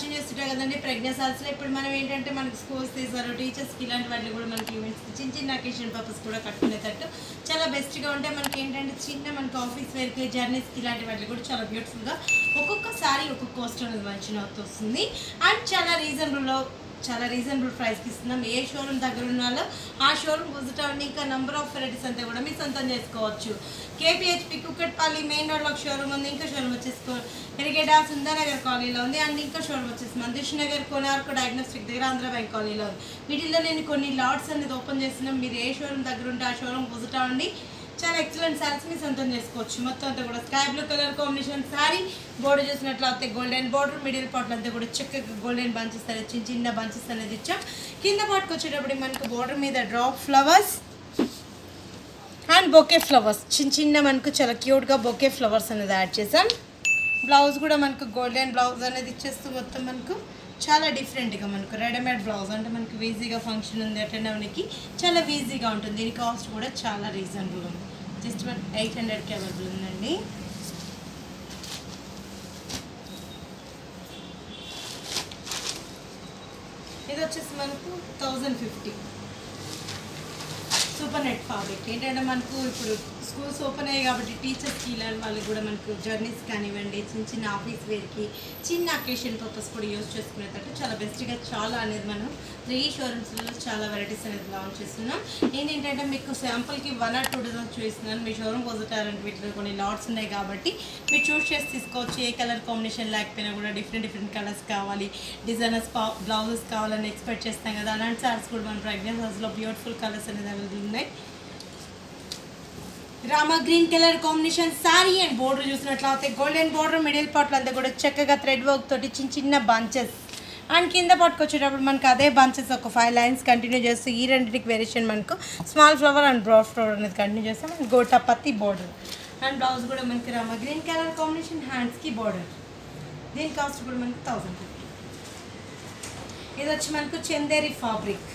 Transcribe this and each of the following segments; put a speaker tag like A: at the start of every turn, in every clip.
A: పరిచయం చేస్తుంటాం కదండి ప్రెగ్నెన్సీస్లో ఇప్పుడు మనం ఏంటంటే మనకి స్కూల్స్ తీసారు టీచర్స్కి ఇలాంటి వాటిని కూడా మనకి ఈవెంట్స్ చిన్న చిన్న అకేషన్ పర్పస్ కూడా కట్టుకునేటట్టు చాలా బెస్ట్గా ఉంటాయి మనకి ఏంటంటే చిన్న మనకి ఆఫీస్ వేర్కి జర్నీస్కి ఇలాంటి వాటికి కూడా చాలా బ్యూటిఫుల్గా ఒక్కొక్క సారీ ఒక్కొక్క కాస్ట్ అనేది మంచిగా వస్తుంది అండ్ చాలా రీజనబుల్లో చాలా రీజనబుల్ ప్రైస్కి ఇస్తున్నాం ఏ షోరూమ్ దగ్గర ఉన్న వాళ్ళు ఆ షోరూమ్ విజిట్ అవ్వండి ఇంకా నెంబర్ ఆఫ్ వెరైటీస్ అంతా కూడా మీరు సొంతం చేసుకోవచ్చు కేపీహెచ్పి కుక్కట్పల్లి మెయిన్ రోడ్లో ఒక షోరూమ్ ఉంది ఇంకా షోరూమ్ వచ్చేసి ఎరిగేడ సుందరనగర్ కాలనీలో ఉంది అండ్ ఇంకా షోరూమ్ వచ్చేసి మందిష్ నగర్ కోనార్కు డయాగ్నోస్టిక్ దగ్గర ఆంధ్ర బ్యాంక్ కాలనీలో ఉంది వీటిల్లో నేను కొన్ని లాట్స్ అనేది ఓపెన్ చేస్తున్నాం మీరు ఏ షోరూమ్ దగ్గర ఉంటే ఆ షోరూమ్ విజిట్ అవ్వండి చాలా ఎక్సలెంట్ శారీస్ మీ సొంతం చేసుకోవచ్చు మొత్తం అంతా కూడా sky blue colour combination sari border చూసినట్లయితే గోల్డెన్ బోర్డర్ మిడిల్ పార్ట్ అంతా కూడా చక్కగా గోల్డెన్ బంచెస్ అనేది చిన్న చిన్న బంచెస్ అనేది ఇచ్చాం కింద పాటుకు వచ్చేటప్పుడు మనకు బోర్డర్ మీద drop flowers and bouquet flowers చిన్న చిన్న మనకు చాలా క్యూట్గా బొకే ఫ్లవర్స్ అనేది యాడ్ చేసాం బ్లౌజ్ కూడా మనకు గోల్డెన్ బ్లౌజ్ అనేది ఇచ్చేస్తూ మొత్తం మనకు చాలా డిఫరెంట్గా మనకు రెడీమేడ్ బ్లౌజ్ అంటే మనకు ఈజీగా ఫంక్షన్ ఉంది అటెండ్ అవ్వడానికి చాలా ఈజీగా ఉంటుంది దీని కాస్ట్ కూడా చాలా రీజనబుల్ ఉంది జస్ట్ మన ఎయిట్ హండ్రెడ్కి అవైలబుల్ ఉందండి ఇది వచ్చేసి మనకు thousand fifty super net fabric ఏంటంటే మనకు ఇప్పుడు స్కూల్స్ ఓపెన్ అయ్యాయి కాబట్టి టీచర్స్కి ఇలాంటి వాళ్ళకి కూడా మనకు జర్నీస్ కానివ్వండి చిన్న చిన్న ఆఫీస్ వేర్కి చిన్న అకేషన్ పర్పస్ కూడా యూజ్ చేసుకునేటట్టు చాలా బెస్ట్గా చాలా అనేది మనం త్రీ షోరూమ్స్లో చాలా వెరైటీస్ అనేది లాంచ్ చేస్తున్నాం ఏంటంటే మీకు శాంపుల్కి వన్ ఆర్ టూ డిజైన్స్ చూపిస్తున్నాను మీ షోరూమ్ పోజుతారంటే వీటిలో కొన్ని లాట్స్ ఉన్నాయి కాబట్టి మీరు చూస్ చేసి తీసుకోవచ్చు ఏ కలర్ కాంబినేషన్ లేకపోయినా కూడా డిఫరెంట్ డిఫరెంట్ కలర్స్ కావాలి డిజైనర్స్ బ్లౌజెస్ కావాలని ఎక్స్పెక్ట్ చేస్తాం కదా అలాంటి సారీస్ కూడా మన ప్రెగ్నెన్స్ హౌస్లో బ్యూటిఫుల్ కలర్స్ అనేది అవైలబుల్ ఉన్నాయి Rama green colour combination sari and border చూసినట్లయితే గోల్డెన్ బోర్డర్ మిడిల్ పార్ట్లో అంతా కూడా చక్కగా థ్రెడ్ వర్క్ తోటి చిన్న చిన్న బంచెస్ అండ్ కింద పాటుకు వచ్చేటప్పుడు మనకు అదే బంచెస్ ఒక ఫైవ్ లైన్స్ కంటిన్యూ చేస్తూ ఈ రెండింటికి వేరియేషన్ మనకు small flower and broad flower అనేది కంటిన్యూ చేస్తాం and gota patti border and blouse కూడా మనకి రామా గ్రీన్ కలర్ కాంబినేషన్ హ్యాండ్స్కి బోర్డర్ దీని కాస్ట్ కూడా మనకి థౌసండ్ ఫిఫ్టీ ఇది వచ్చి మనకు Chanderi fabric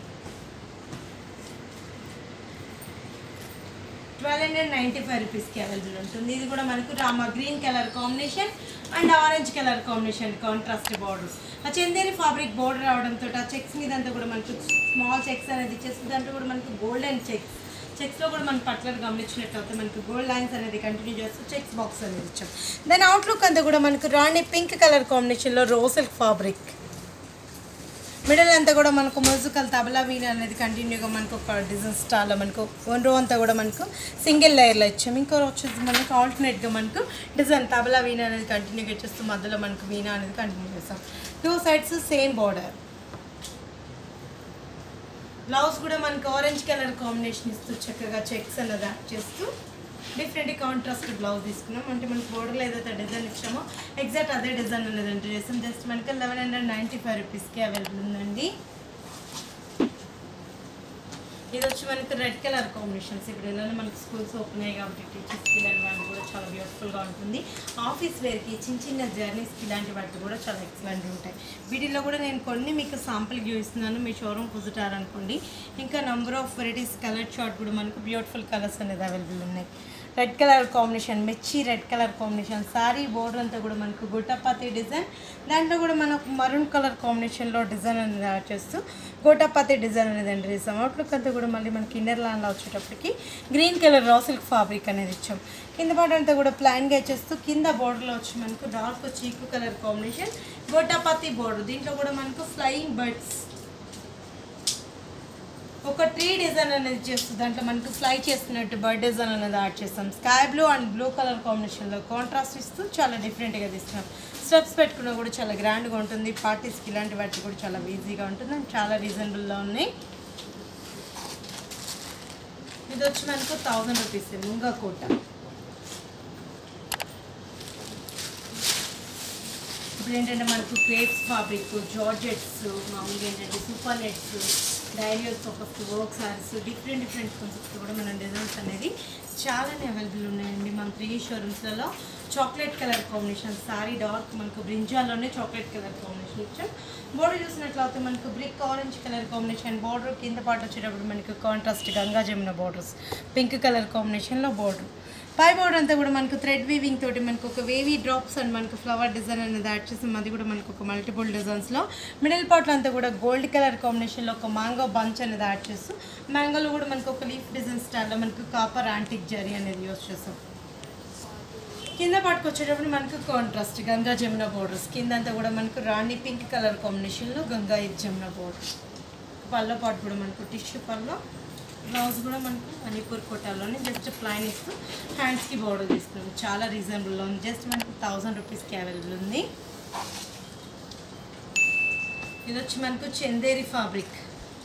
A: twelve hundred ninety five రూపీస్కి అవైలబుల్ ఉంటుంది ఇది కూడా మనకు Rama green colour combination and orange colour combination contrast borders ఆ చందేరి ఫ్యాబ్రిక్ బార్డర్ రావడంతో ఆ చెక్స్ మీద అంతా కూడా మనకు స్మాల్ చెక్స్ అనేది ఇచ్చేస్తుంది దాంట్లో కూడా మనకు గోల్డెన్ చెక్స్ చెక్స్లో కూడా మనకు పట్లర్ గమనించినట్లయితే మనకు గోల్డ్ లైన్స్ అనేది కంటిన్యూ చేస్తూ చెక్స్ బాక్స్ అనేది ఇచ్చాం దాని అవుట్లుక్ అంతా కూడా మనకు రాణి పింక్ కలర్ కాంబినేషన్లో రోసిల్క్ ఫ్యాబ్రిక్ మిడిల్ అంతా కూడా మనకు మ్యూజికల్ తబలా వీణ అనేది కంటిన్యూగా మనకు ఒక డిజైన్ స్టాల్లో మనకు వన్ రో అంతా కూడా మనకు సింగిల్ లేయర్లో ఇచ్చాము ఇంకో రో వచ్చేసి మనకు ఆల్టర్నేట్గా మనకు డిజైన్ తబలా వీణ అనేది కంటిన్యూగా ఇచ్చేస్తూ మధ్యలో మనకు వీణ అనేది కంటిన్యూ చేస్తాం two sides same border blouse కూడా మనకు ఆరెంజ్ కలర్ కాంబినేషన్ ఇస్తూ చక్కగా చెక్స్ అనేది యాడ్ చేస్తూ డిఫరెంట్ కాంట్రాస్ట్ బ్లౌజ్ తీసుకున్నాం అంటే మనకి బోర్డర్లో ఏదైతే డిజైన్ ఇచ్చామో ఎగ్జాక్ట్ అదే డిజైన్ అనేది ఎంటర్ చేస్తాం జస్ట్ మనకి లెవెన్ హండ్రెడ్ నైంటీ ఫైవ్ రూపీస్కి అవైలబుల్ ఉందండి ఇది వచ్చి మనకి రెడ్ కలర్ కాంబినేషన్స్ ఇప్పుడు ఎలా మనకి స్కూల్స్ ఓపెన్ అయ్యాయి కాబట్టి టీచర్స్కి ఇలాంటి వాళ్ళు కూడా చాలా బ్యూటిఫుల్గా ఉంటుంది ఆఫీస్ వేర్కి చిన్న చిన్న జర్నీస్కి ఇలాంటి వాటి కూడా చాలా ఎక్సలెంట్ ఉంటాయి వీటిల్లో కూడా నేను కొన్ని మీకు శాంపుల్ చూపిస్తున్నాను మీ షోరూమ్ కుదుటారు అనుకోండి ఇంకా number of varieties colour short కూడా మనకు బ్యూటిఫుల్ కలర్స్ అనేది అవైలబుల్ ఉన్నాయి రెడ్ కలర్ కాంబినేషన్ మిర్చి red colour combination sari border అంతా కూడా మనకు గోటపాతి డిజైన్ దాంట్లో కూడా మనకు మరూన్ కలర్ కాంబినేషన్లో డిజైన్ అనేది యాడ్ చేస్తూ గోటపాతి డిజైన్ అనేది ఎంటర్ చేస్తాం అవుట్లుక్ అంతా కూడా మళ్ళీ మనకి ఇన్నర్ ల్యాండ్లో వచ్చేటప్పటికి green colour raw silk fabric అనేది ఇచ్చాం కింద పాట అంతా కూడా ప్లాన్గా ఇచ్చేస్తూ కింద బోర్డర్లో వచ్చి మనకు డార్క్ చీకు కలర్ కాంబినేషన్ గోటపాతి బోర్డర్ దీంట్లో కూడా మనకు ఫ్లయింగ్ బర్డ్స్ ఒక ట్రీ డిజైన్ అనేది చేస్తుంది దాంట్లో మనకు ఫ్లై చేస్తున్నట్టు బర్డ్ డిజైన్ అనేది యాడ్ చేస్తాం sky blue and blue colour కాంబినేషన్లో కాంట్రాస్ట్ ఇస్తూ చాలా డిఫరెంట్గా తీస్తున్నాం స్టెప్స్ పెట్టుకున్నా కూడా చాలా గ్రాండ్గా ఉంటుంది పార్టీస్కి ఇలాంటి వాటికి కూడా చాలా ఈజీగా ఉంటుంది అండ్ చాలా రీజనబుల్లో ఉన్నాయి ఇది వచ్చి మనకు థౌజండ్ రూపీస్ ముంగా కోట ఇప్పుడు ఏంటంటే మనకు క్రేప్స్ ఫ్యాబ్రిక్ జార్జెట్స్ మామూలుగా ఏంటంటే సూపర్ నెట్స్ డైరియల్స్ ఒక work saris different different concepts కూడా మన డిజైన్స్ అనేది చాలానే అవైలబుల్ ఉన్నాయండి మన త్రీ షోరూమ్స్లలో chocolate colour combination sari dark మనకు బ్రింజాల్లోనే చాక్లెట్ కలర్ కాంబినేషన్ ఇచ్చాం బోర్డర్ చూసినట్లయితే మనకు brick orange colour combination border కింద పాటు వచ్చేటప్పుడు మనకు contrast Ganga Jamuna borders pink colour కాంబినేషన్లో బార్డర్ పై బోర్డర్ అంతా కూడా మనకు థ్రెడ్ వీవింగ్ తోటి మనకు ఒక వేవీ డ్రాప్స్ అండ్ మనకు ఫ్లవర్ డిజైన్ అనేది యాడ్ చేసాం అది కూడా మనకు ఒక మల్టిపుల్ డిజైన్స్లో మిడిల్ పార్ట్లో అంతా కూడా గోల్డ్ కలర్ కాంబినేషన్లో ఒక మ్యాంగో బంచ్ అనేది యాడ్ చేస్తూ మ్యాంగోలో కూడా మనకు ఒక లీఫ్ డిజైన్ స్టైల్లో మనకు కాపర్ యాంటిక్ జరీ అనేది యూస్ చేస్తాం కింద పాటుకు వచ్చేటప్పుడు మనకు కాంట్రాస్ట్ గంగా జమున బోర్డర్స్ కింద అంతా కూడా మనకు రాణి పింక్ కలర్ కాంబినేషన్లో గంగా జమున బోర్డర్ పళ్ళ పాటు కూడా మనకు టిష్యూ పళ్ళ బ్లౌజ్ కూడా మనకు మణిపూర్ కోటాలోనే జస్ట్ ప్లైన్ ఇస్తూ హ్యాండ్స్కి బోర్డర్ తీసుకున్నాం చాలా రీజనబుల్లో ఉంది జస్ట్ మనకు థౌజండ్ రూపీస్కి అవైలబుల్ ఉంది ఇది వచ్చి మనకు చందేరి ఫ్యాబ్రిక్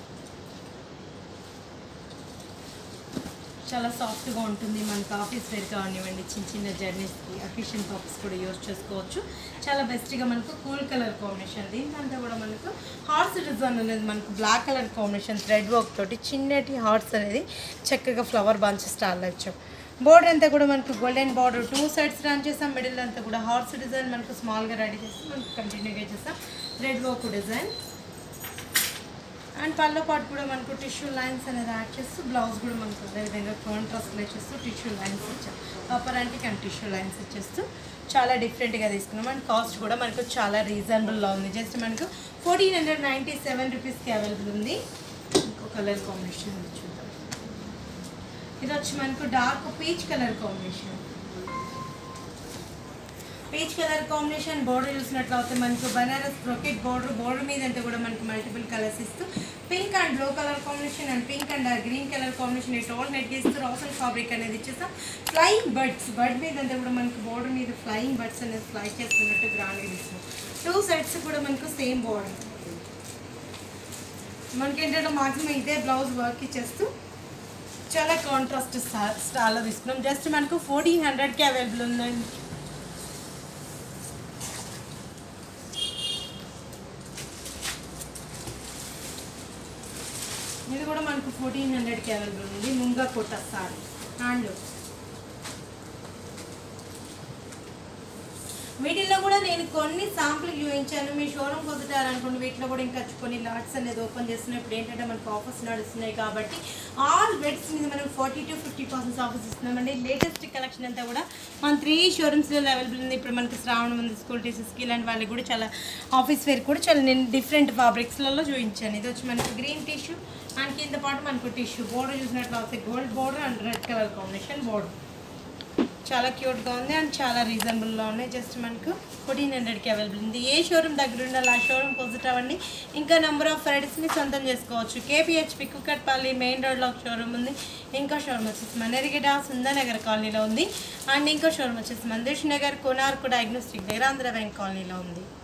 A: చాలా సాఫ్ట్గా ఉంటుంది మనకు ఆఫీస్ వేర్ కానివ్వండి చిన్న చిన్న జర్నీస్కి అఫిషియన్ టాప్స్ కూడా యూజ్ చేసుకోవచ్చు చాలా బెస్ట్గా మనకు కూల్ కలర్ కాంబినేషన్ దీంట్లో కూడా మనకు హార్స్ డిజైన్ అనేది మనకు black colour combination thread work తోటి చిన్నటి హార్ట్స్ అనేది చక్కగా ఫ్లవర్ బంచ్ స్టాల్లో ఇచ్చాం బోర్డర్ అంతా కూడా మనకు golden border two sides run చేసాం మిడిల్ అంతా కూడా హార్స్ డిజైన్ మనకు స్మాల్గా రెడీ చేస్తాం మనకు కంటిన్యూగా చేస్తాం థ్రెడ్ వర్క్ డిజైన్ అండ్ పళ్ళ పాటు కూడా మనకు టిష్యూ లైన్స్ అనేది యాడ్ చేస్తూ బ్లౌజ్ కూడా మనకు అదేవిధంగా కాంట్రాస్ట్లో ఇచ్చేస్తూ టిష్యూ లైన్స్ ఇచ్చాం copper antique and tissue lines ఇచ్చేస్తూ చాలా డిఫరెంట్గా తీసుకున్నాం అండ్ కాస్ట్ కూడా మనకు చాలా రీజనబుల్లో ఉంది జస్ట్ మనకు ఫోర్టీన్ హండ్రెడ్ నైంటీ సెవెన్ రూపీస్కి అవైలబుల్ ఉంది ఇంకో కలర్ కాంబినేషన్ ఉంది చూద్దాం ఇది వచ్చి మనకు dark peach colour combination peach colour combination border చూసినట్లయితే మనకు బనారస్ బ్రొకెట్ బోర్డర్ బోర్డర్ మీద అంతా కూడా మనకు మల్టిపుల్ కలర్స్ ఇస్తూ pink and blue colour combination and pink and green colour combination it all net ఇస్తూ రాసల్ ఫ్యాబ్రిక్ అనేది ఇచ్చేస్తాం ఫ్లయింగ్ బర్డ్స్ బర్డ్ మీద అంతా కూడా మనకు బోర్డర్ మీద ఫ్లయింగ్ బర్డ్స్ అనేది ఫ్లై చేస్తున్నట్టు గ్రాండ్గా ఇస్తాం టూ సైడ్స్ కూడా మనకు సేమ్ బోర్డర్ మనకి ఏంటంటే మాక్సిమం ఇదే బ్లౌజ్ వర్క్ ఇచ్చేస్తూ చాలా కాంట్రాస్ట్ స్టా స్టాల్లో తీసుకున్నాం జస్ట్ మనకు ఫోర్టీన్ హండ్రెడ్కి అవైలబుల్ ఉందండి ఇది కూడా మనకు ఫోర్టీన్ హండ్రెడ్కి అవైలబుల్ ఉంది ముంగా కొట్ట సారీ హ్యాండ్ వీటిల్లో కూడా నేను కొన్ని శాంపుల్ చూపించాను మీ షోరూమ్ పొందుతారనుకోండి వీటిలో కూడా ఇంకా కొన్ని లాట్స్ అనేది ఓపెన్ చేస్తున్నాయి ఇప్పుడు ఏంటంటే మనకు ఆఫర్స్ నడుస్తున్నాయి కాబట్టి ఆల్ బెడ్స్ మీద మనం forty to fifty percent offers ఇస్తున్నామండి లేటెస్ట్ కలెక్షన్ అంతా కూడా మన త్రీ షోరూమ్స్లో అవైలబుల్ ఉంది ఇప్పుడు మనకి శ్రావణ ఉంది స్కూల్ టీచర్స్కి ఇలాంటి వాళ్ళకి కూడా చాలా ఆఫీస్ వేర్ కూడా చాలా నేను డిఫరెంట్ ఫ్యాబ్రిక్స్లలో చూపించాను ఇది వచ్చి మనకు గ్రీన్ టిష్యూ అండ్ కింద పాటు మనకు టిష్యూ బోర్డర్ చూసినట్లయితే gold border and red colour combination border చాలా క్యూట్గా ఉంది అండ్ చాలా రీజనబుల్లో ఉన్నాయి జస్ట్ మనకు ఫోర్టీన్ హండ్రెడ్కి అవైలబుల్ ఉంది ఏ షోరూమ్ దగ్గర ఉండాలి ఆ షోరూమ్ పొజిట్ అవ్వండి ఇంకా నెంబర్ ఆఫ్ వెరైటీస్ని సొంతం చేసుకోవచ్చు కేపీహెచ్పి కుక్కట్పల్లి మెయిన్ రోడ్లో ఒక షోరూమ్ ఉంది ఇంకో షోరూమ్ వచ్చేసి మనేరిగడ సుందరనగర్ కాలనీలో ఉంది అండ్ ఇంకో షోరూమ్ వచ్చేసి మందేష్ నగర్ కోనార్కు డయాగ్నోస్టిక్ దగ్గర ఆంధ్ర బ్యాంక్ కాలనీలో ఉంది